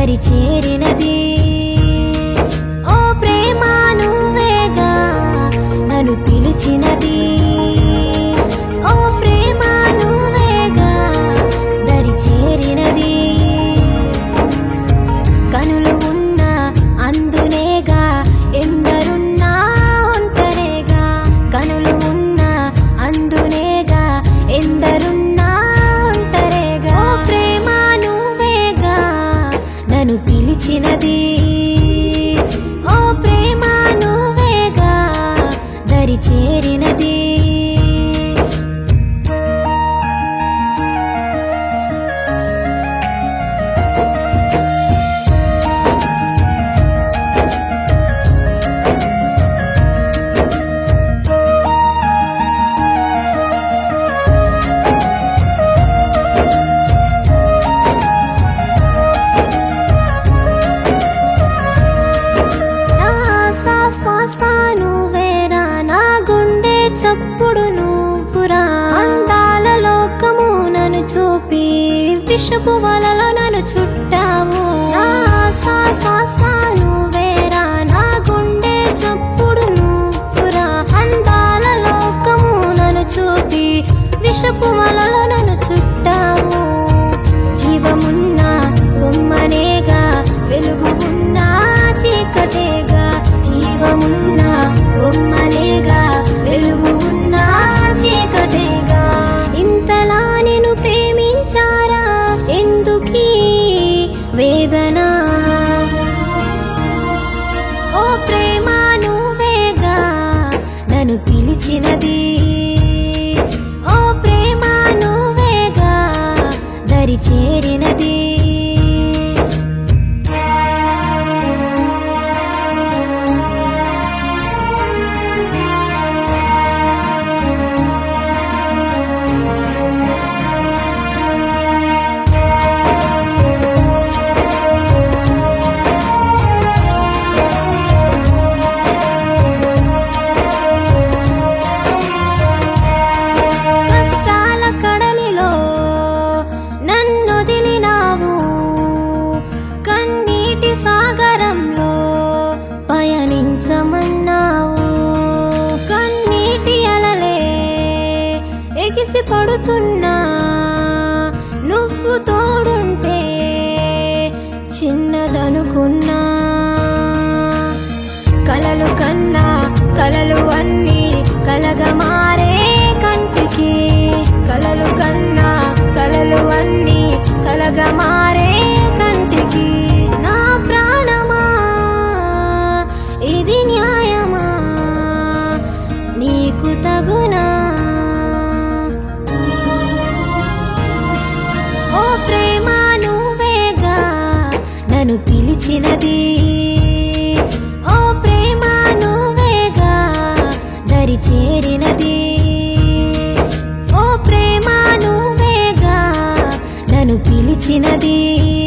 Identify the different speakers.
Speaker 1: దరి చేరినది ఓ ప్రేమ నువ్వేగా నన్ను పిలిచినది ఓ ప్రేమ నువ్వేగా దరి చేరినది కనులు ఉన్న అందునేగా ఎందరున్నా ఒంటరేగా కనులు ఉన్న అందునేగా ఎందరున్నా ఒంటరేగా ఓ ప్రేమ నువ్వేగా నన్ను పిలిచినది ఓ ప్రేమ నువ్వేగా దరి చేరినది నా ఆశా శ్వాస నువ్వేరా నా గుండె చప్పుడు నువ్వురా అందాల లోకము నన్ను చూపి విషపు వలలో నన్ను చుట్టావు నా ఆశా శ్వాస నువ్వేరా నా గుండె చప్పుడు నువ్వురా అందాల లోకము నన్ను చూపి విషపు వలలో నన్ను చుట్టావు జీవమున్న బొమ్మనేగా వెలుగు ఉన్న చీకటేగా జీవమున్న బొమ్మనేగా వెలుగు ఉన్న చీకటేగా ఇంతలా నేను ప్రేమించారా ఎందుకీ వేదన ఓ ప్రేమ నువ్వేగా నన్ను పిలిచినది ఓ ప్రేమ నువ్వేగా దరి చేరినది కష్టాల కడలిలో నన్నొదిలినావు కన్నీటి సాగరంలో పయనించమన్నావు కన్నీటి అలలే ఎగిసి పడుతున్నా నువ్వు తోడుంటే చిన్నదనుకున్నా కలలు కన్నా కలలు అన్నీ కలగా మారే కంటికి కలలు కన్నా కలలు అన్నీ కలగా మారే కంటికి నా ప్రాణమా ఇది న్యాయమా నీకు తగునా ఓ ప్రేమ నువ్వేగా నన్ను పిలిచినది ఓ ప్రేమ నువ్వేగా దరి చేరినది ఓ ప్రేమ నువ్వేగా నన్ను పిలిచినది